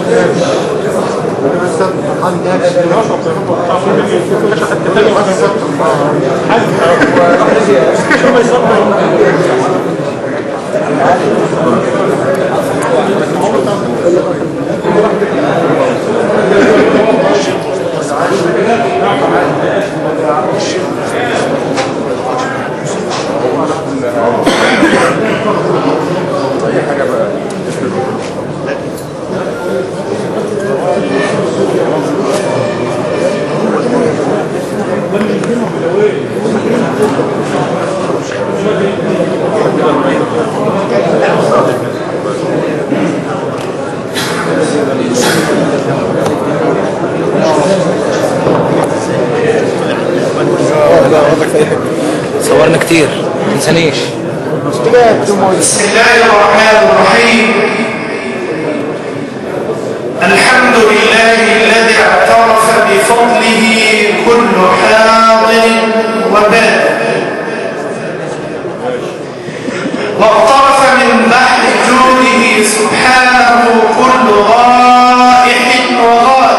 صورنا كتير ما تنسانيش بسم الله الرحمن الرحيم الحمد لله الذي اعترف بفضله كل حاضر وباد واقترف من بحر جوده سبحانه كل رائح وغاد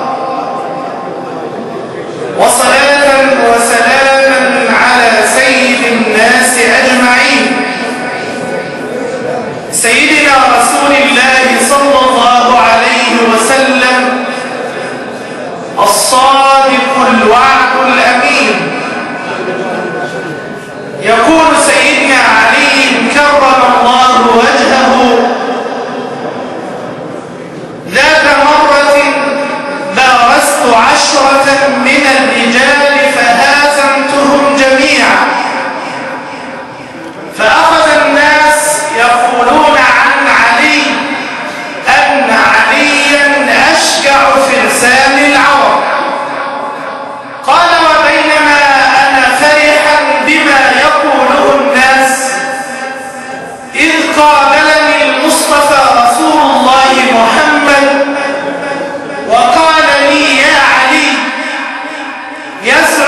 وصلاة وسلاما على سيد الناس أجمعين سيدنا رسول الله صلى الله عليه وسلم الصادق الوعد الأمين يقول سيدنا علي كرم الله وجهه ذات مرة بارزت عشرة من الرجال فهازمتهم جميعا فأخذ الناس يقولون عن علي أن عليا أشجع فرسان العرب قال وبينما أنا فرحا بما يقوله الناس إذ قابلني المصطفى رسول الله محمد وقال لي يا علي يسر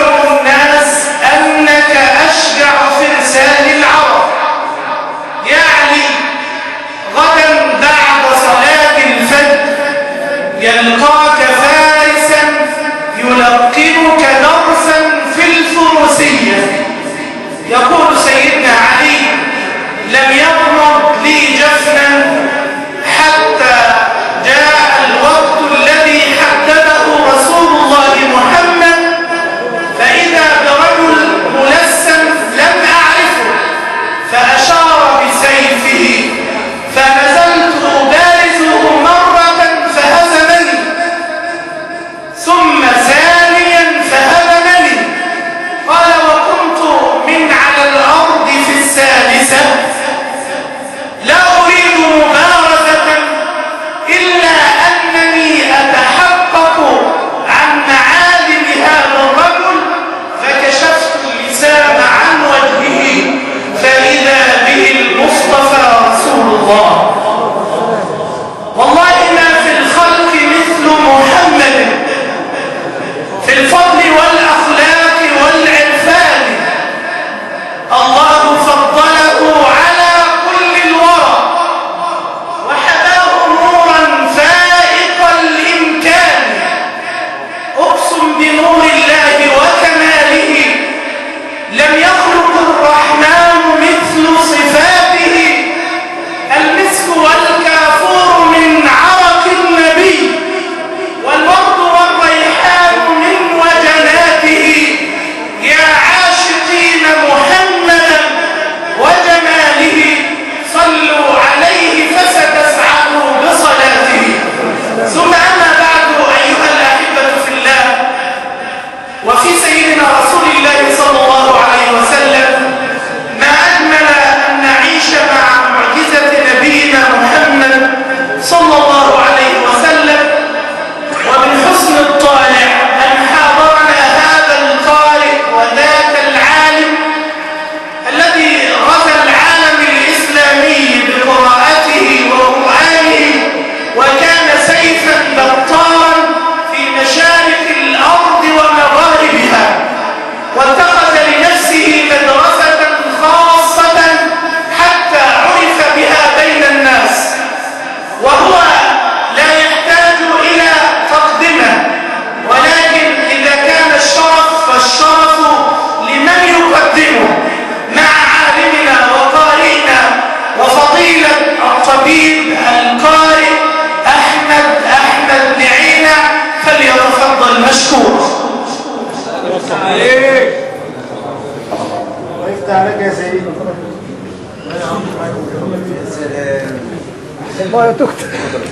الله يا دكتور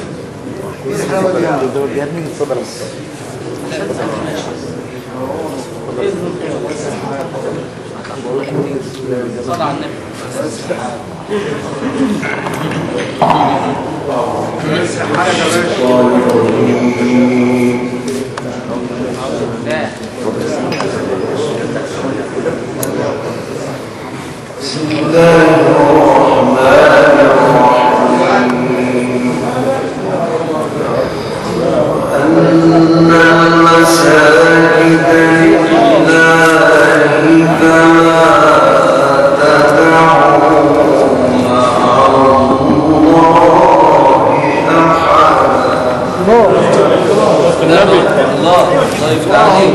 صلى على النبي لا النبي الله الله يفتح عليك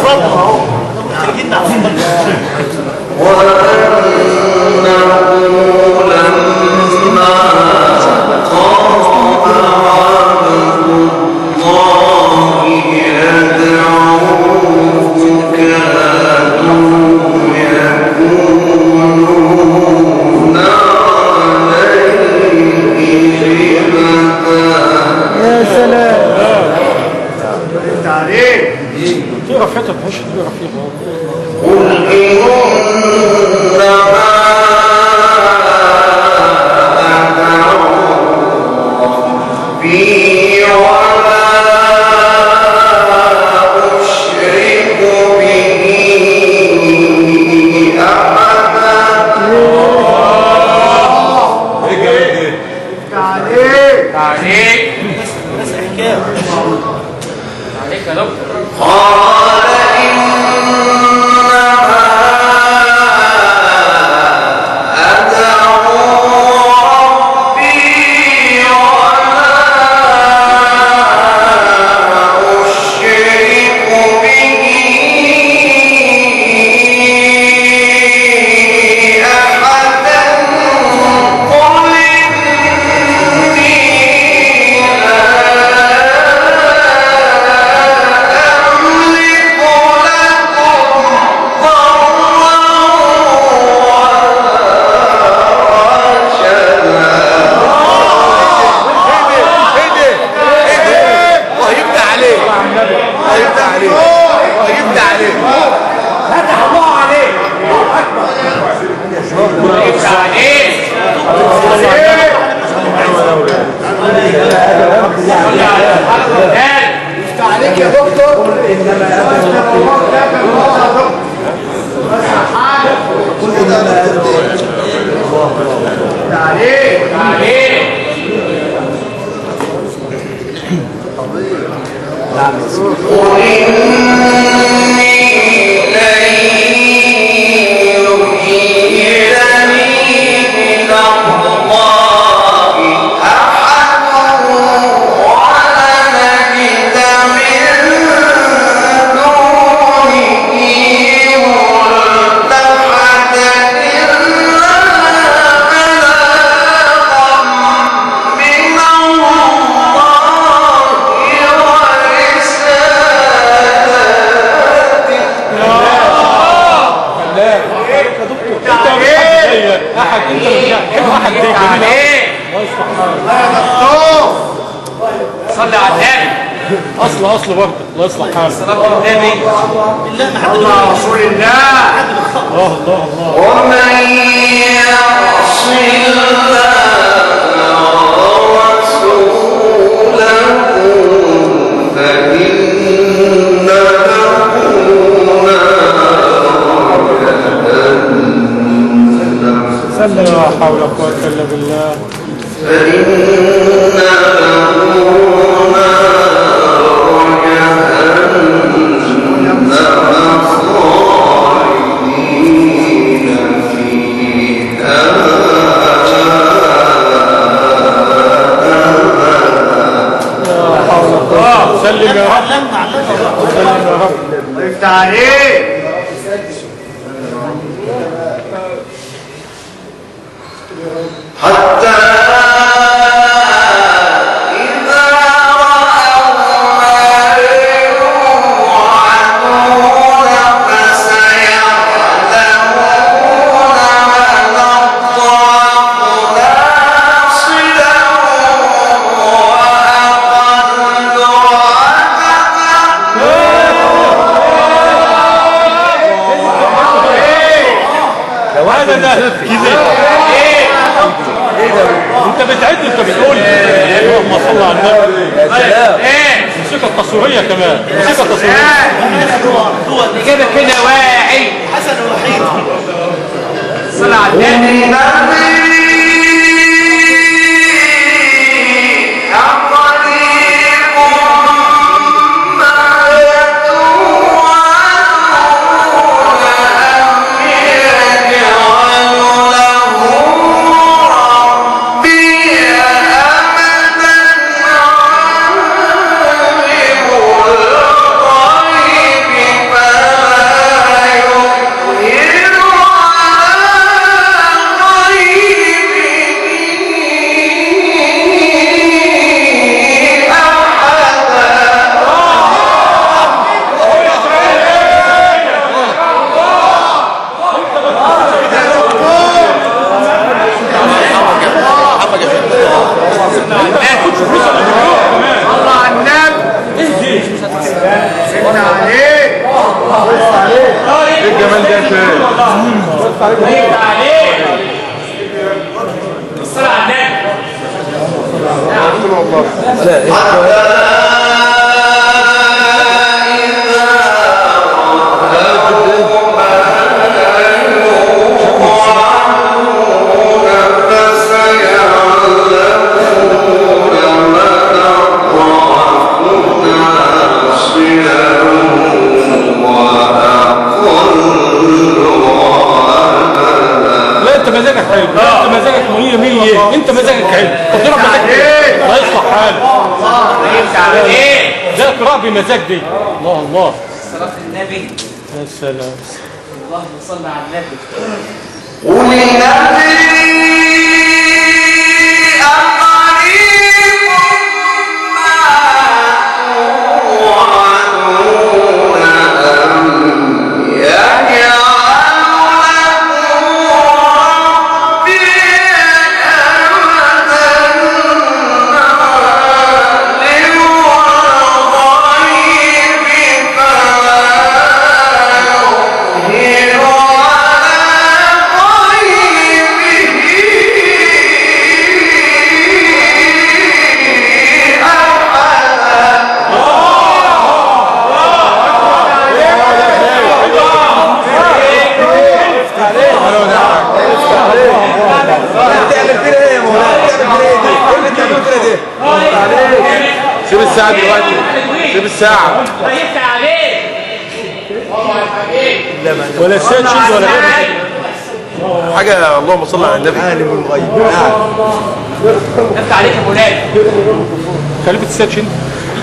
يا سلام في رفيقة مش في رفيقة عليك عليك عليك يا دكتور الله يفتح عليك الله يفتح عليك الله يفتح عليك فتح الله عليك يفتح عليك يفتح عليك يا دكتور انما الله لا كان الله يا دكتور بس حاجه يفتح عليك عليك احد انت اللي كده احد زي جميل عليك دكتور صلي على النبي اصل اصل برضه الله يصلح حالك صلاة النبي الله رسول الله الله الله الله سلم لا حول ولا قوة الا بالله سلم يا رب سلم يا رب الله يفتح عليك فسيعلمون من الضعف ناصره انت بتعد انت بتقول اللهم صل على النبي ايه الموسيقى التصويريه كمان الموسيقى التصويريه الاجابه كده واعي حسن الوحيد صلى على النبي الله على النبي سيدنا عليك ايه الجمال ده يا شباب عليك عليك صلى على النبي والله لا انت مزاجك حلو لا انت مزاجك مية مية انت مزاجك حلو ربنا مزاجك حلو الله يصلح حالك عليك عليك ده قراءة بمزاج دي الله الله صلاة النبي يا سلام اللهم صل على النبي سيب الساعة دلوقتي سيب الساعة طيبت عليك ولا سيد شيء ولا غيره حاجة اللهم صل على النبي طيبت عليك يا مولانا خليفة السيد شيء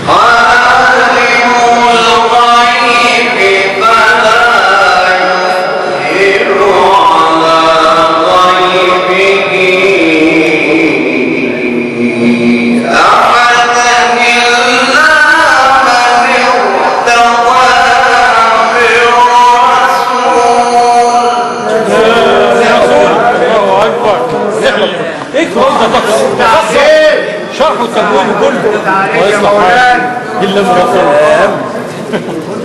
الله اكبر ايه الكلام ده تخصص شرح وتدوين كله الله يصلح حالك الا من رسول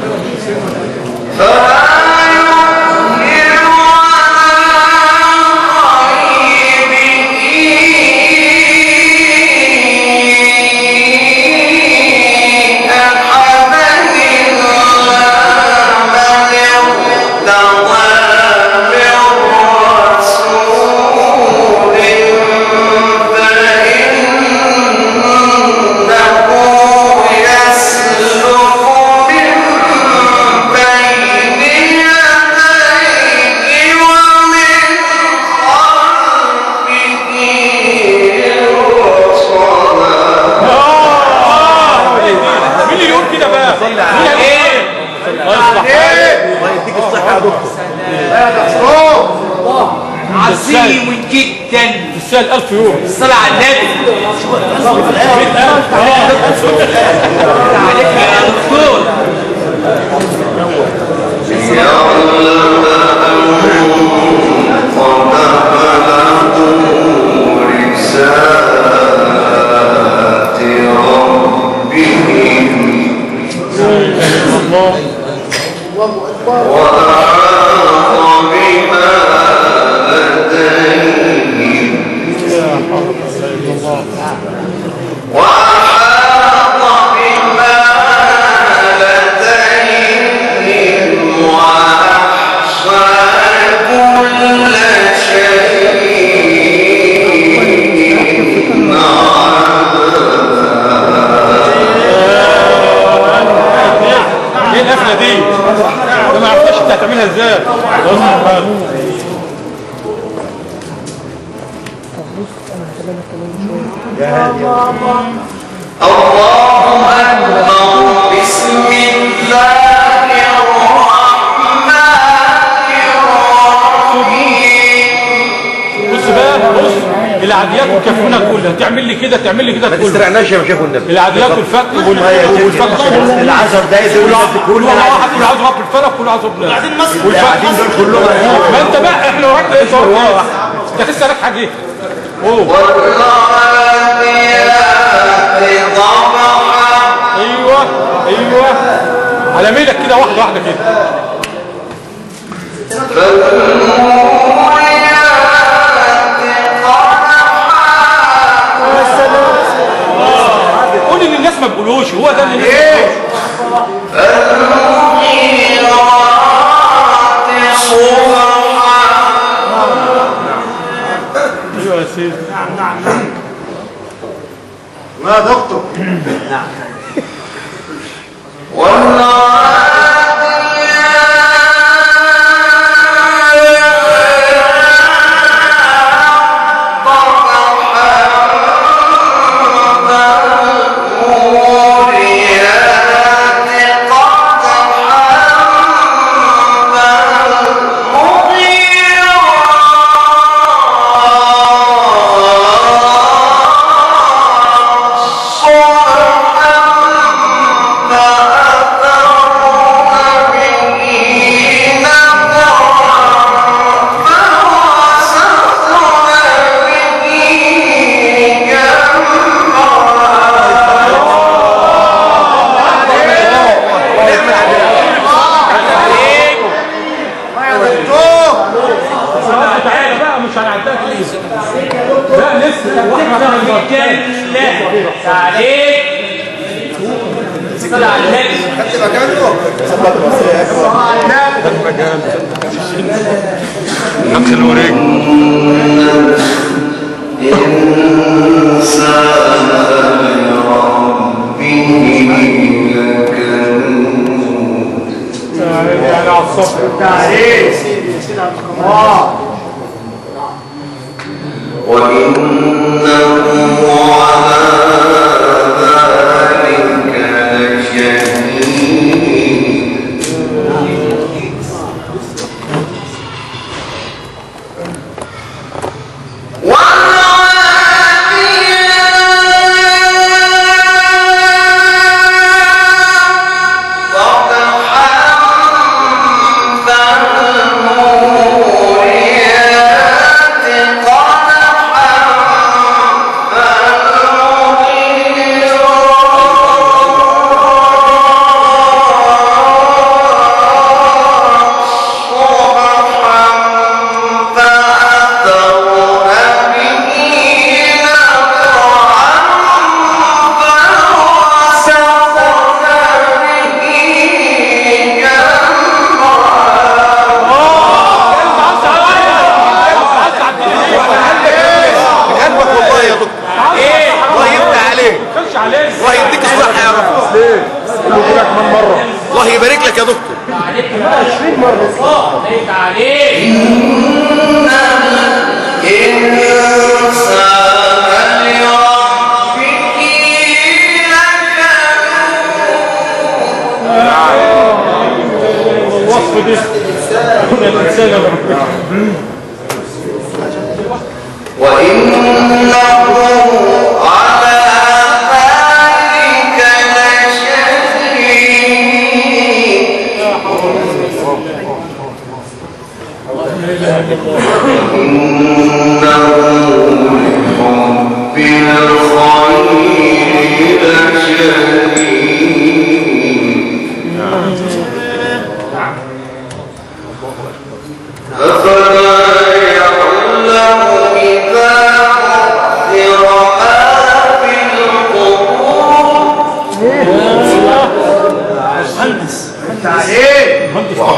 مين اللي يقول كده بقى؟ مين اللي ايه الله يصلح حالك عظيم جدا تستاهل 1000 يورو الصلاة على النبي عليك يا دكتور الله وأحاط بما كده تعمل لي كده ما تقول تسترعناش يا مشايخ والنبي العدلات والفتح وال- والفتح العشر دقايق دول كل الناس كل كلها واحد كل عاوز رب الفلك كل عاوز رب وبعدين مصر والفتح دول كلهم ما انت بقى احنا وراك ايه صور انت لسه لك حاجه اوه ايوه ايوه على ميلك كده واحده واحده كده قول ان الناس ما بيقولوش هو ده اللي الناس ما بيقولوش. ايوه يا سيدي يا دكتور تعالى بقى مش هنعدها كتير لا لسه واحنا هنعمل جل عليك صلى على النبي نفس الوريك يعني على الصبح تعريف اه قلبك والله يا دكتور الله يفتح عليك خش عليه الله يديك الصحة يا رب الله يبارك لك يا دكتور عليك 20 مرة عليك عليك الوصف دي كنا الانسان يا رب تعريف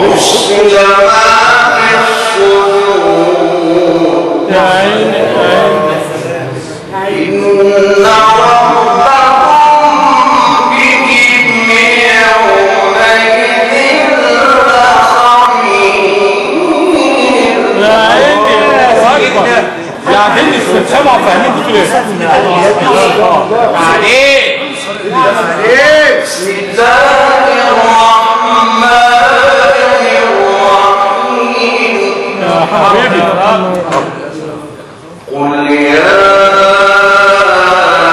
يا عيني يا عيني يا عيني الله اكبر قاعدين نستمتعوا فاهمين بتقول ايه عليك تعريف يا حبيبي قل يا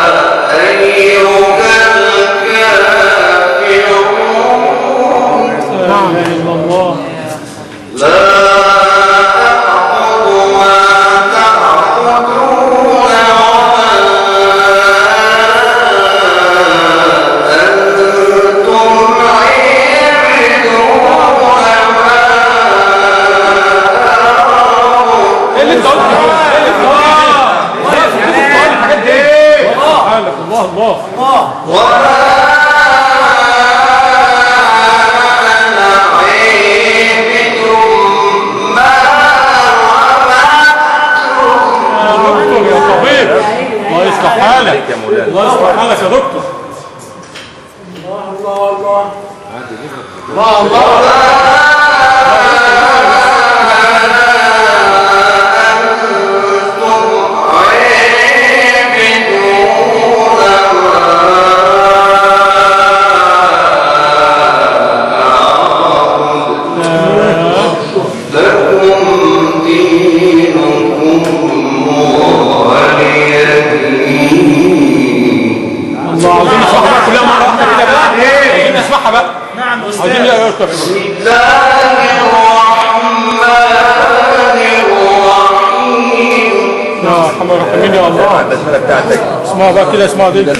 الله عاوزين نسمعها بقى كلها مره واحده كده بقى عايزين نسمعها بقى نعم عاوزين لا يرتب يا ارحم الراحمين يا الله البسمله بتاعتك اسمعها بقى كده اسمعها دي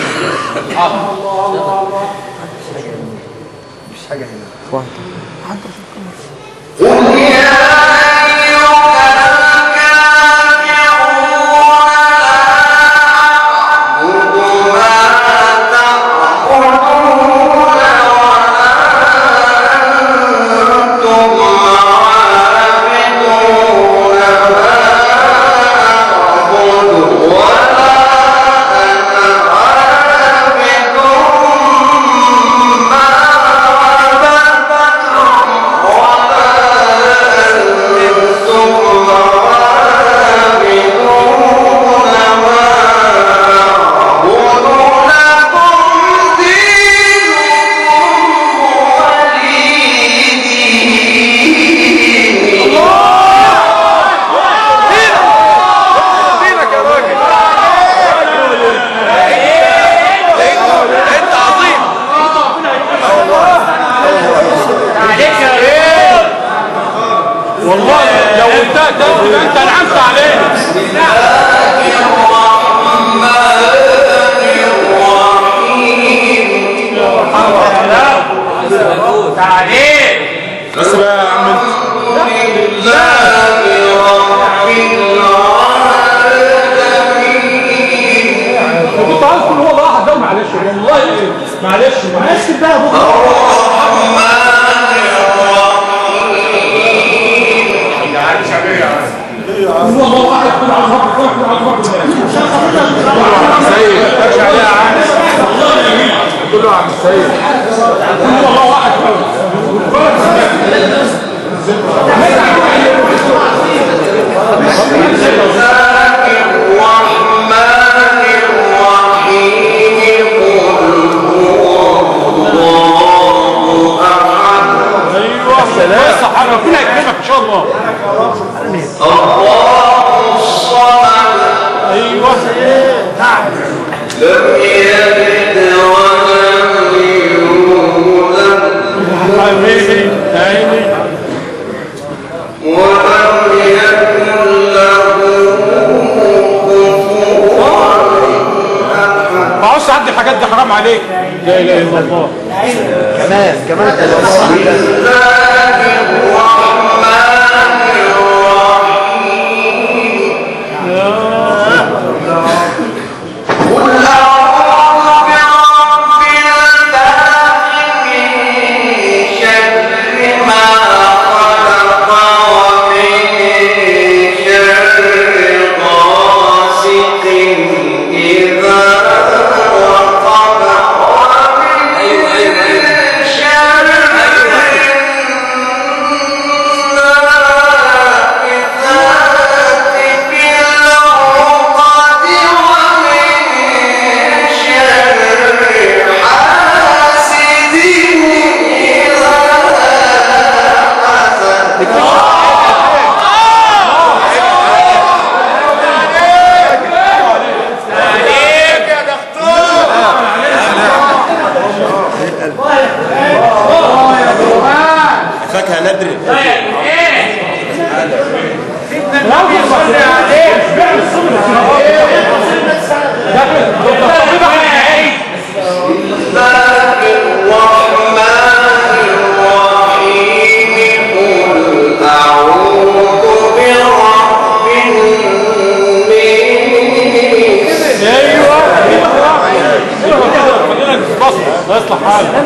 دينك يا راجل انت عظيم عليك يا ريت والله لو انت ده يبقى انت انعمت علينا تعليم بس بقى يا عم انت كنت عايز كل هو واحد ده معلش والله معلش معلش بقى سيد ارجع عليها عام قول له يا عم السيد قول والله واحد ايوه سلام صح ربنا يكرمك ان شاء الله ايوه حبيبي عيني ما عاوز تعدي الحاجات دي حرام عليك لا اله الا الله كمان كمان فاكهه ندري طيب ايه ايوه ايوه كده خلينا نبص الله يصلح حالك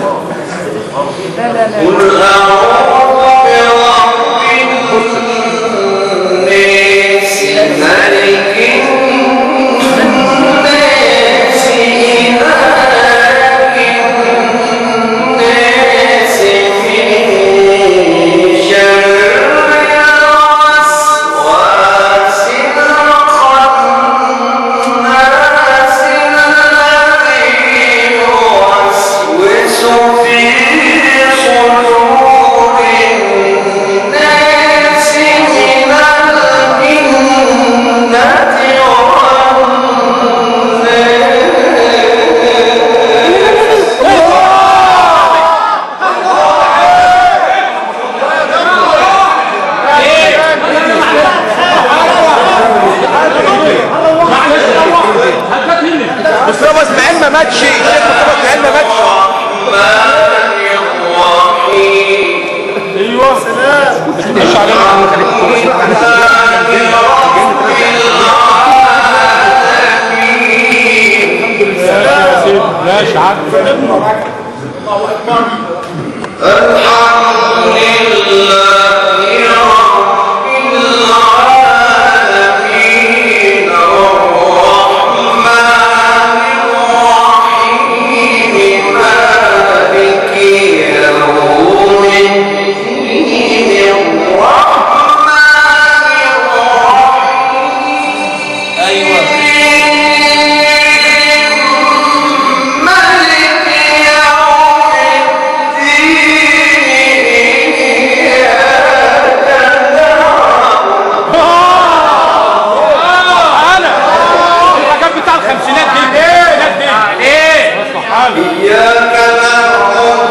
انا الحاجات بتاع الخمسينات دي الخمسينات دي عليك اصلح حالك إياك نعبد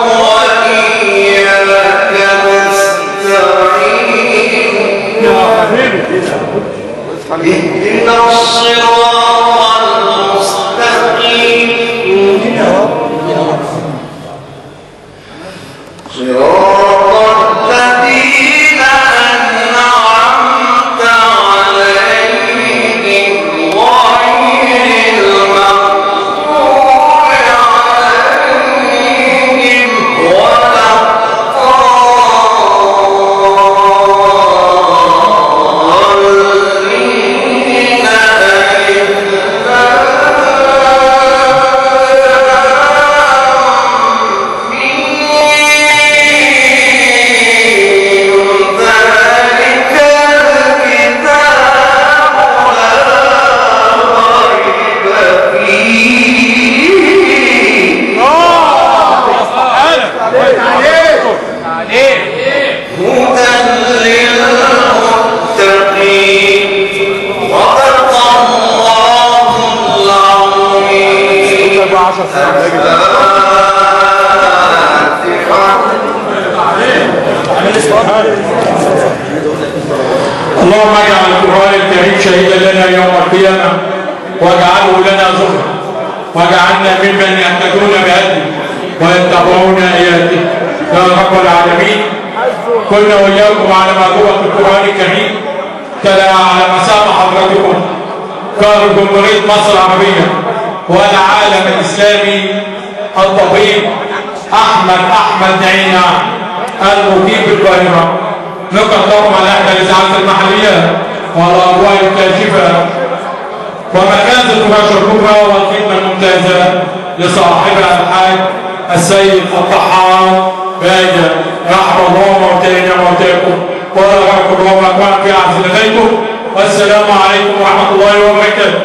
وإياك نستعين اهدنا الصراط المستقيم صراط الذين أنعمت عليهم غير المغضوب عليهم ولا الضالين ذلك الكتاب لا ريب فيه حالك عليك هدى للمتقين صدق الله العظيم اللهم اجعل القرآن الكريم شهيدا لنا يوم القيامة واجعله لنا زهرا واجعلنا ممن يهتدون بهدي ويتبعون آياته يا رب العالمين كنا وإياكم على ما هو في القرآن الكريم كلا على مسام حضرتكم قال جمهورية مصر العربية والعالم الإسلامي الطبيب أحمد أحمد عينا المقيم في القاهرة نقدرهم على إحدى الإذاعات المحلية والأضواء الكاشفة ومكانة المباشر الكبرى والخدمة الممتازة لصاحبها الحاج السيد الطحان باجة رحم الله موتينا موتاكم ورحمكم الله وأكبر في أعز لديكم والسلام عليكم ورحمة الله وبركاته